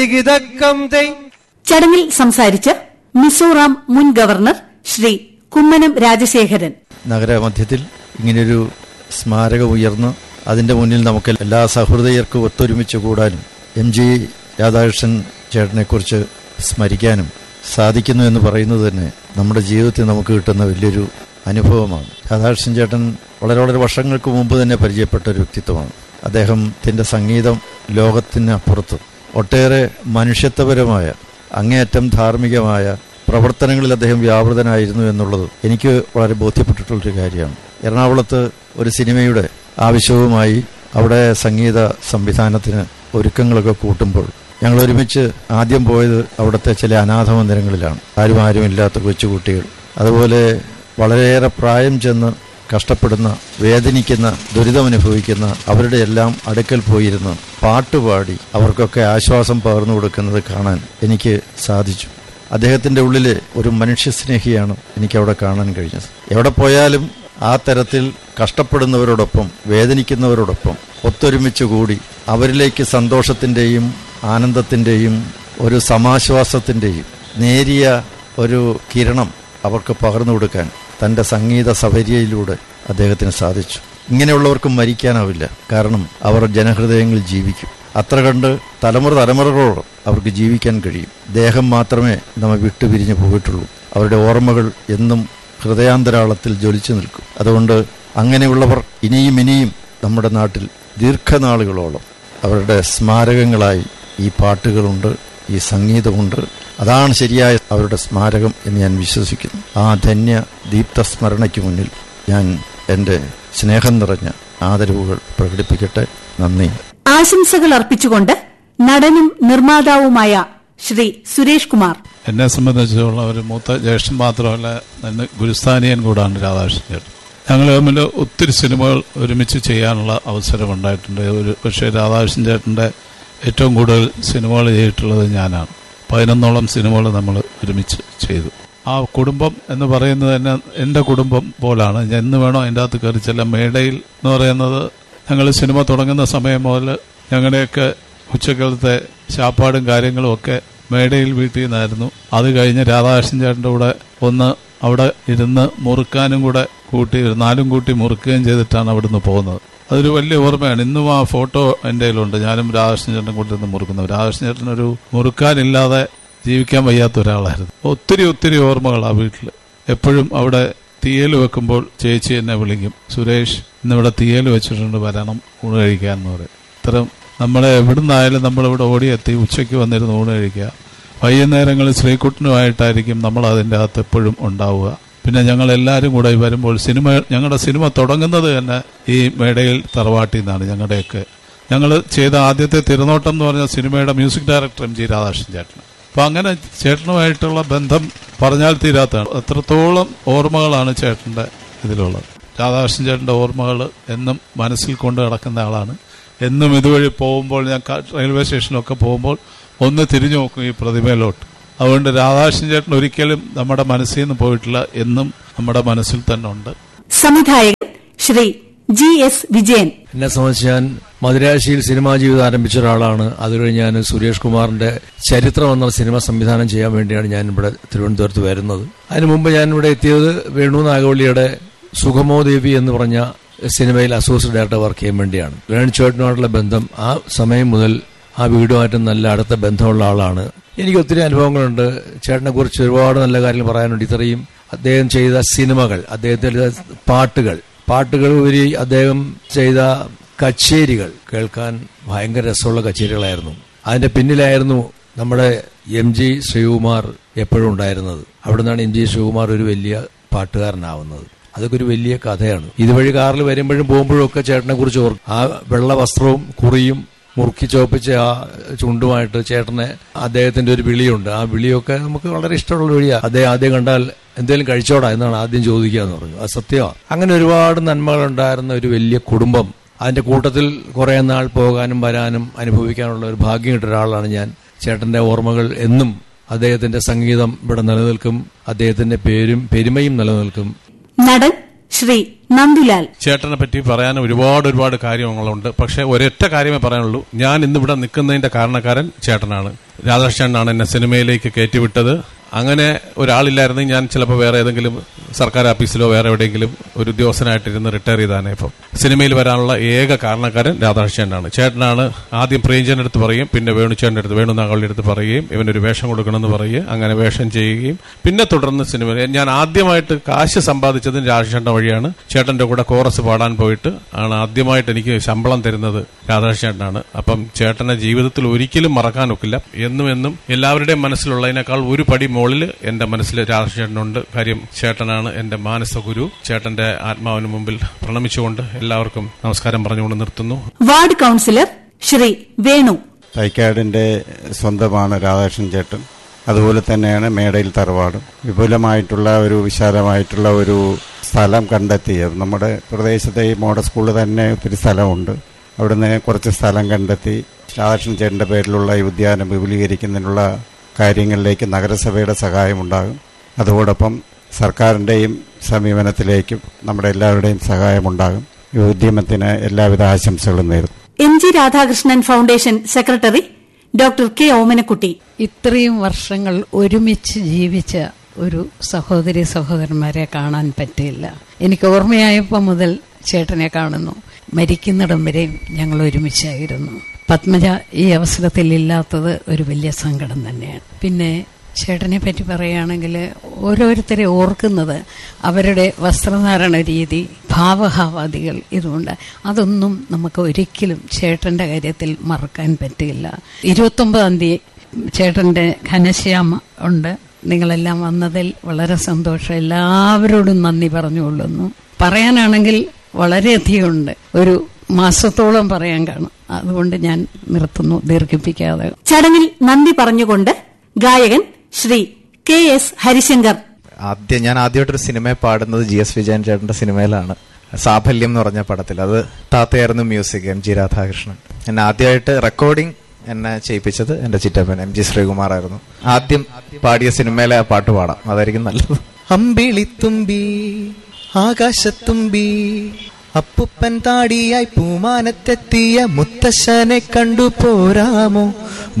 ചടങ്ങിൽ സംസാരിച്ച് മിസോറാം മുൻ ഗവർണർ ശ്രീ കുമ്മനം രാജശേഖരൻ നഗരമധ്യത്തിൽ ഇങ്ങനെയൊരു സ്മാരകം ഉയർന്ന് അതിന്റെ മുന്നിൽ നമുക്ക് എല്ലാ സഹൃദയർക്കും ഒത്തൊരുമിച്ച് കൂടാനും എം ജി രാധാകൃഷ്ണൻ ചേട്ടനെക്കുറിച്ച് സ്മരിക്കാനും സാധിക്കുന്നു എന്ന് പറയുന്നത് തന്നെ നമ്മുടെ ജീവിതത്തിൽ നമുക്ക് കിട്ടുന്ന വലിയൊരു അനുഭവമാണ് രാധാകൃഷ്ണൻ ചേട്ടൻ വളരെ വളരെ വർഷങ്ങൾക്ക് മുമ്പ് തന്നെ പരിചയപ്പെട്ട ഒരു വ്യക്തിത്വമാണ് അദ്ദേഹത്തിന്റെ സംഗീതം ലോകത്തിന് അപ്പുറത്ത് ഒട്ടേറെ മനുഷ്യത്വപരമായ അങ്ങേയറ്റം ധാർമ്മികമായ പ്രവർത്തനങ്ങളിൽ അദ്ദേഹം വ്യാപൃതനായിരുന്നു എന്നുള്ളത് എനിക്ക് വളരെ ബോധ്യപ്പെട്ടിട്ടുള്ളൊരു കാര്യമാണ് എറണാകുളത്ത് ഒരു സിനിമയുടെ ആവശ്യവുമായി അവിടെ സംഗീത സംവിധാനത്തിന് ഒരുക്കങ്ങളൊക്കെ കൂട്ടുമ്പോൾ ഞങ്ങൾ ഒരുമിച്ച് ആദ്യം പോയത് അവിടുത്തെ ചില അനാഥ മന്ദിരങ്ങളിലാണ് ആരും ആരുമില്ലാത്ത കൊച്ചുകുട്ടികൾ അതുപോലെ വളരെയേറെ പ്രായം ചെന്ന് കഷ്ടപ്പെടുന്ന വേദനിക്കുന്ന ദുരിതമനുഭവിക്കുന്ന അവരുടെ എല്ലാം അടുക്കൽ പോയിരുന്ന് പാട്ടുപാടി അവർക്കൊക്കെ ആശ്വാസം പകർന്നു കൊടുക്കുന്നത് കാണാൻ എനിക്ക് സാധിച്ചു അദ്ദേഹത്തിന്റെ ഉള്ളിലെ ഒരു മനുഷ്യസ്നേഹിയാണ് എനിക്ക് അവിടെ കാണാൻ കഴിഞ്ഞത് എവിടെ പോയാലും ആ തരത്തിൽ കഷ്ടപ്പെടുന്നവരോടൊപ്പം വേദനിക്കുന്നവരോടൊപ്പം ഒത്തൊരുമിച്ച് കൂടി അവരിലേക്ക് സന്തോഷത്തിന്റെയും ആനന്ദത്തിന്റെയും ഒരു സമാശ്വാസത്തിന്റെയും നേരിയ ഒരു കിരണം അവർക്ക് പകർന്നു കൊടുക്കാൻ തന്റെ സംഗീത സഭര്യയിലൂടെ അദ്ദേഹത്തിന് സാധിച്ചു ഇങ്ങനെയുള്ളവർക്ക് മരിക്കാനാവില്ല കാരണം അവർ ജനഹൃദയങ്ങളിൽ ജീവിക്കും അത്ര കണ്ട് തലമുറ തലമുറകളോളം അവർക്ക് ജീവിക്കാൻ കഴിയും ദേഹം മാത്രമേ നമ്മെ വിട്ടുപിരിഞ്ഞു പോയിട്ടുള്ളൂ അവരുടെ ഓർമ്മകൾ എന്നും ഹൃദയാന്തരാളത്തിൽ ജ്വലിച്ചു നിൽക്കും അതുകൊണ്ട് അങ്ങനെയുള്ളവർ ഇനിയും ഇനിയും നമ്മുടെ നാട്ടിൽ ദീർഘനാളുകളോളം അവരുടെ സ്മാരകങ്ങളായി ഈ പാട്ടുകളുണ്ട് ഈ സംഗീതമുണ്ട് അതാണ് ശരിയായ അവരുടെ സ്മാരകം എന്ന് ഞാൻ വിശ്വസിക്കുന്നു ആ ധന്യ ദീപ്ത സ്മരണയ്ക്ക് മുന്നിൽ ഞാൻ എൻ്റെ സ്നേഹം നിറഞ്ഞ ആദരവുകൾ പ്രകടിപ്പിക്കട്ടെ നന്ദി ആശംസകൾ അർപ്പിച്ചുകൊണ്ട് നടനും നിർമ്മാതാവുമായ ശ്രീ സുരേഷ് കുമാർ എന്നെ സംബന്ധിച്ചുള്ള ഒരു മൂത്ത ജ്യേഷ്ഠൻ മാത്രമല്ല എന്നെ ഗുരുസ്ഥാനിയൻ കൂടാണ് രാധാകൃഷ്ണൻ ചേട്ടൻ ഞങ്ങൾ തമ്മിൽ ഒത്തിരി സിനിമകൾ ഒരുമിച്ച് ചെയ്യാനുള്ള അവസരം ഉണ്ടായിട്ടുണ്ട് ഒരു പക്ഷേ രാധാകൃഷ്ണൻ ചേട്ടൻ്റെ ഏറ്റവും കൂടുതൽ സിനിമകൾ ചെയ്തിട്ടുള്ളത് ഞാനാണ് പതിനൊന്നോളം സിനിമകൾ നമ്മൾ ഒരുമിച്ച് ചെയ്തു ആ കുടുംബം എന്ന് പറയുന്നത് തന്നെ എൻ്റെ കുടുംബം പോലാണ് ഞാൻ എന്ന് വേണോ അതിൻ്റെ അകത്ത് കയറി ചെല്ലാം മേടയിൽ എന്ന് പറയുന്നത് ഞങ്ങൾ സിനിമ തുടങ്ങുന്ന സമയം മുതൽ ഞങ്ങളുടെയൊക്കെ ഉച്ചക്കാലത്തെ ശാപ്പാടും കാര്യങ്ങളും ഒക്കെ മേടയിൽ വീട്ടിൽ നിന്നായിരുന്നു അത് കഴിഞ്ഞ് രാധാകൃഷ്ണൻ ചേട്ടൻ്റെ കൂടെ ഒന്ന് അവിടെ ഇരുന്ന് മുറുക്കാനും കൂടെ കൂട്ടി നാലും കൂട്ടി മുറുക്കുകയും ചെയ്തിട്ടാണ് അവിടുന്ന് പോകുന്നത് അതൊരു വലിയ ഓർമ്മയാണ് ഇന്നും ആ ഫോട്ടോ എൻ്റെ കയ്യിലുണ്ട് ഞാനും രാധാകൃഷ്ണൻ ചേട്ടനും കൂടി ഇരുന്ന് മുറുക്കുന്നത് രാധാകൃഷ്ണൻ ചേട്ടനൊരു മുറുക്കാനില്ലാതെ ജീവിക്കാൻ വയ്യാത്ത ഒരാളായിരുന്നു ഒത്തിരി ഒത്തിരി ഓർമ്മകൾ ആ വീട്ടിൽ എപ്പോഴും അവിടെ തീയൽ വെക്കുമ്പോൾ ചേച്ചി എന്നെ വിളിക്കും സുരേഷ് ഇന്നിവിടെ തീയൽ വെച്ചിട്ടുണ്ട് വരണം ഊണ് കഴിക്കാൻ എന്ന് പറയും ഇത്തരം നമ്മളെ എവിടുന്നായാലും നമ്മളിവിടെ ഓടിയെത്തി ഉച്ചയ്ക്ക് വന്നിരുന്ന് ഊണ് കഴിക്കുക വൈകുന്നേരങ്ങളിൽ ശ്രീകുട്ടനുമായിട്ടായിരിക്കും നമ്മൾ അതിൻ്റെ അകത്ത് എപ്പോഴും ഉണ്ടാവുക പിന്നെ ഞങ്ങൾ എല്ലാവരും കൂടെ വരുമ്പോൾ സിനിമ ഞങ്ങളുടെ സിനിമ തുടങ്ങുന്നത് തന്നെ ഈ മേടയിൽ തറവാട്ടിൽ നിന്നാണ് ഞങ്ങളുടെയൊക്കെ ഞങ്ങൾ ചെയ്ത ആദ്യത്തെ തിരുനോട്ടം എന്ന് പറഞ്ഞ സിനിമയുടെ music director M G Radhakrishnan ചേട്ടൻ അപ്പൊ അങ്ങനെ ചേട്ടനുമായിട്ടുള്ള ബന്ധം പറഞ്ഞാൽ തീരാത്തതാണ് അത്രത്തോളം ഓർമ്മകളാണ് ചേട്ടന്റെ ഇതിലുള്ളത് രാധാകൃഷ്ണൻ ചേട്ടന്റെ ഓർമ്മകൾ എന്നും മനസ്സിൽ കൊണ്ട് നടക്കുന്ന ആളാണ് എന്നും ഇതുവഴി പോകുമ്പോൾ ഞാൻ ക- റെയിൽവേ സ്റ്റേഷനിലൊക്കെ പോകുമ്പോൾ ഒന്ന് തിരിഞ്ഞു നോക്കും ഈ പ്രതിമയിലോട്ട് അതുകൊണ്ട് രാധാകൃഷ്ണൻ ചേട്ടൻ ഒരിക്കലും നമ്മുടെ മനസ്സിൽ നിന്ന് പോയിട്ടില്ല എന്നും നമ്മുടെ മനസ്സിൽ തന്നെ ഉണ്ട് സംവിധായകൻ ശ്രീ ജി എസ് വിജയൻ എന്നെ സംബന്ധിച്ച് ഞാൻ മദുരാശിയിൽ സിനിമാ ജീവിതം ആരംഭിച്ച ഒരാളാണ് അതുകഴിഞ്ഞ് ഞാൻ സുരേഷ് കുമാറിന്റെ ചരിത്രം എന്ന സിനിമ സംവിധാനം ചെയ്യാൻ വേണ്ടിയാണ് ഞാൻ ഇവിടെ തിരുവനന്തപുരത്ത് വരുന്നത് അതിനു മുമ്പ് ഞാൻ ഇവിടെ എത്തിയത് വേണു നാഗവള്ളിയുടെ സുഖമോ ദേവി എന്ന് പറഞ്ഞ സിനിമയിൽ അസോസിയേറ്റ് ഡയറക്ടർ വർക്ക് ചെയ്യാൻ വേണ്ടിയാണ് വേണുചേട്ടനുമായിട്ടുള്ള ബന്ധം ആ സമയം മുതൽ ആ വീടുമായിട്ട് നല്ല അടുത്ത ബന്ധമുള്ള ആളാണ് എനിക്ക് ഒത്തിരി അനുഭവങ്ങളുണ്ട് ചേട്ടനെ കുറിച്ച് ഒരുപാട് നല്ല കാര്യങ്ങൾ പറയാനുണ്ട് ഇത്രയും അദ്ദേഹം ചെയ്ത സിനിമകൾ അദ്ദേഹത്തിന്റെ പാട്ടുകൾ പാട്ടുകൾ ഉപരി അദ്ദേഹം ചെയ്ത കച്ചേരികൾ കേൾക്കാൻ ഭയങ്കര രസമുള്ള കച്ചേരികളായിരുന്നു അതിന്റെ പിന്നിലായിരുന്നു നമ്മുടെ എം ജി ശ്രീകുമാർ എപ്പോഴും ഉണ്ടായിരുന്നത് അവിടെ നിന്നാണ് എം ജി ശ്രീകുമാർ ഒരു വലിയ പാട്ടുകാരനാവുന്നത് അതൊക്കെ ഒരു വലിയ കഥയാണ് ഇതുവഴി കാറിൽ വരുമ്പോഴും പോകുമ്പോഴും ഒക്കെ ചേട്ടനെ കുറിച്ച് ഓർക്കും ആ വെള്ള വസ്ത്രവും കുറിയും മുറുക്കി ചോപ്പിച്ച ആ ചുണ്ടുമായിട്ട് ചേട്ടനെ അദ്ദേഹത്തിന്റെ ഒരു വിളിയുണ്ട് ആ വിളിയൊക്കെ നമുക്ക് വളരെ ഇഷ്ടമുള്ള വിളിയാ അദ്ദേഹം ആദ്യം കണ്ടാൽ എന്തെങ്കിലും കഴിച്ചോടാ എന്നാണ് ആദ്യം ചോദിക്കുക എന്ന് പറഞ്ഞു അത് സത്യമാണ് അങ്ങനെ ഒരുപാട് നന്മകൾ ഉണ്ടായിരുന്ന ഒരു വലിയ കുടുംബം അതിന്റെ കൂട്ടത്തിൽ കുറെ നാൾ പോകാനും വരാനും അനുഭവിക്കാനുള്ള ഒരു ഭാഗ്യം കിട്ടിയ ഒരാളാണ് ഞാൻ ചേട്ടന്റെ ഓർമ്മകൾ എന്നും അദ്ദേഹത്തിന്റെ സംഗീതം ഇവിടെ നിലനിൽക്കും അദ്ദേഹത്തിന്റെ പേരും പെരുമയും നിലനിൽക്കും നടൻ ശ്രീ നന്ദുലാൽ ചേട്ടനെ പറ്റി പറയാൻ ഒരുപാട് ഒരുപാട് കാര്യങ്ങളുണ്ട് പക്ഷെ ഒരൊറ്റ കാര്യമേ പറയാനുള്ളൂ ഞാൻ ഇന്നിവിടെ നിൽക്കുന്നതിന്റെ കാരണക്കാരൻ ചേട്ടനാണ് രാധാകൃഷ്ണനാണ് എന്നെ സിനിമയിലേക്ക് കയറ്റിവിട്ടത് അങ്ങനെ ഒരാളില്ലായിരുന്നെങ്കിൽ ഞാൻ ചിലപ്പോൾ വേറെ ഏതെങ്കിലും സർക്കാർ ഓഫീസിലോ വേറെ എവിടെയെങ്കിലും ഒരു ഉദ്യോഗസ്ഥനായിട്ടിരുന്ന് റിട്ടയർ ചെയ്താനേ ഇപ്പം സിനിമയിൽ വരാനുള്ള ഏക കാരണക്കാരൻ രാധാകൃഷ്ണനാണ് ചേട്ടനാണ് ആദ്യം പ്രിയഞ്ചന്റെ അടുത്ത് പറയും പിന്നെ വേണുചേട്ടൻ്റെ അടുത്ത് വേണു നാഗളുടെ അടുത്ത് പറയുകയും ഇവനൊരു വേഷം കൊടുക്കണമെന്ന് പറയുകയും അങ്ങനെ വേഷം ചെയ്യുകയും പിന്നെ തുടർന്ന് സിനിമ ഞാൻ ആദ്യമായിട്ട് കാശ് സമ്പാദിച്ചതും രാധാകൃഷ്ണന്റെ വഴിയാണ് ചേട്ടന്റെ കൂടെ കോറസ് പാടാൻ പോയിട്ട് ആണ് ആദ്യമായിട്ട് എനിക്ക് ശമ്പളം തരുന്നത് രാധാകൃഷ്ണനാണ് അപ്പം ചേട്ടനെ ജീവിതത്തിൽ ഒരിക്കലും മറക്കാനൊക്കില്ല എന്നും എന്നും എല്ലാവരുടെയും മനസ്സിലുള്ളതിനേക്കാൾ ഒരു പടി മുകളിൽ എന്റെ മനസ്സിൽ രാധാകൃഷ്ണനുണ്ട് കാര്യം ചേട്ടനാണ് എന്റെ മാനസ ഗുരു ചേട്ടന്റെ ആത്മാവിന് മുമ്പിൽ പ്രണമിച്ചുകൊണ്ട് എല്ലാവർക്കും നമസ്കാരം പറഞ്ഞുകൊണ്ട് നിർത്തുന്നു വാർഡ് കൌൺസിലർ ശ്രീ വേണു തൈക്കാടിന്റെ സ്വന്തമാണ് രാധാകൃഷ്ണൻ ചേട്ടൻ അതുപോലെ തന്നെയാണ് മേടയിൽ തറവാടും വിപുലമായിട്ടുള്ള ഒരു വിശാലമായിട്ടുള്ള ഒരു സ്ഥലം കണ്ടെത്തി നമ്മുടെ പ്രദേശത്തെ ഈ മോഡൽ സ്കൂളിൽ തന്നെ ഒത്തിരി സ്ഥലമുണ്ട് അവിടുന്ന് കുറച്ച് സ്ഥലം കണ്ടെത്തി രാധാകൃഷ്ണൻ ചേട്ടൻ്റെ പേരിലുള്ള ഈ ഉദ്യാനം വിപുലീകരിക്കുന്നതിനുള്ള കാര്യങ്ങളിലേക്ക് നഗരസഭയുടെ സഹായമുണ്ടാകും അതോടൊപ്പം സർക്കാരിൻ്റെയും സമീപനത്തിലേക്കും നമ്മുടെ എല്ലാവരുടെയും സഹായമുണ്ടാകും ഈ ഉദ്യമത്തിന് എല്ലാവിധ ആശംസകളും നേരുന്നു M G Radhakrishnan foundation secretary doctor K Omanakkutty ഇത്രയും വർഷങ്ങൾ ഒരുമിച്ച് ജീവിച്ച ഒരു സഹോദരി സഹോദരന്മാരെ കാണാൻ പറ്റിയില്ല എനിക്ക് ഓർമ്മയായപ്പോൾ മുതൽ ചേട്ടനെ കാണുന്നു മരിക്കുന്നിടം വരെയും ഞങ്ങൾ ഒരുമിച്ചായിരുന്നു പത്മജ ഈ അവസരത്തിൽ ഇല്ലാത്തത് ഒരു വലിയ സങ്കടം തന്നെയാണ് പിന്നെ ചേട്ടനെ പറ്റി പറയുകയാണെങ്കിൽ ഓരോരുത്തരെ ഓർക്കുന്നത് അവരുടെ വസ്ത്രധാരണ രീതി ഭാവഹാവാദികൾ ഇതുകൊണ്ട് അതൊന്നും നമുക്ക് ഒരിക്കലും ചേട്ടന്റെ കാര്യത്തിൽ മറക്കാൻ പറ്റില്ല ഇരുപത്തൊമ്പതാം തീയതി ചേട്ടന്റെ ഘനശ്യാമ ഉണ്ട് നിങ്ങളെല്ലാം വന്നതിൽ വളരെ സന്തോഷം എല്ലാവരോടും നന്ദി പറഞ്ഞുകൊള്ളുന്നു പറയാനാണെങ്കിൽ വളരെയധികം ഉണ്ട് ഒരു മാസത്തോളം പറയാൻ കാണും അതുകൊണ്ട് ഞാൻ നിർത്തുന്നു ദീർഘിപ്പിക്കാതെ ചടങ്ങിൽ നന്ദി പറഞ്ഞുകൊണ്ട് ഗായകൻ ശ്രീ കെ എസ് ഹരിശങ്കർ ആദ്യം ഞാൻ ആദ്യമായിട്ടൊരു സിനിമ പാടുന്നത് ജി എസ് വിജയൻ ചേട്ടന്റെ സിനിമയിലാണ് സാഫല്യം എന്ന് പറഞ്ഞ പടത്തിൽ അത് താത്തയായിരുന്നു മ്യൂസിക് എം ജി രാധാകൃഷ്ണൻ എന്നെ ആദ്യമായിട്ട് റെക്കോർഡിംഗ് എന്നെ ചെയ്യിപ്പിച്ചത് എന്റെ ചിറ്റപ്പൻ എം ജി ശ്രീകുമാർ ആയിരുന്നു ആദ്യം പാടിയ സിനിമയിലെ ആ പാട്ട് പാടാം അതായിരിക്കും നല്ലത് അമ്പിളിത്തുമ്പി ആകാശത്തുമ്പി അപ്പുപ്പൻ താടിയായി പൂമാനത്തെത്തിയ മുത്തശ്ശനെ കണ്ടു പോരാമോ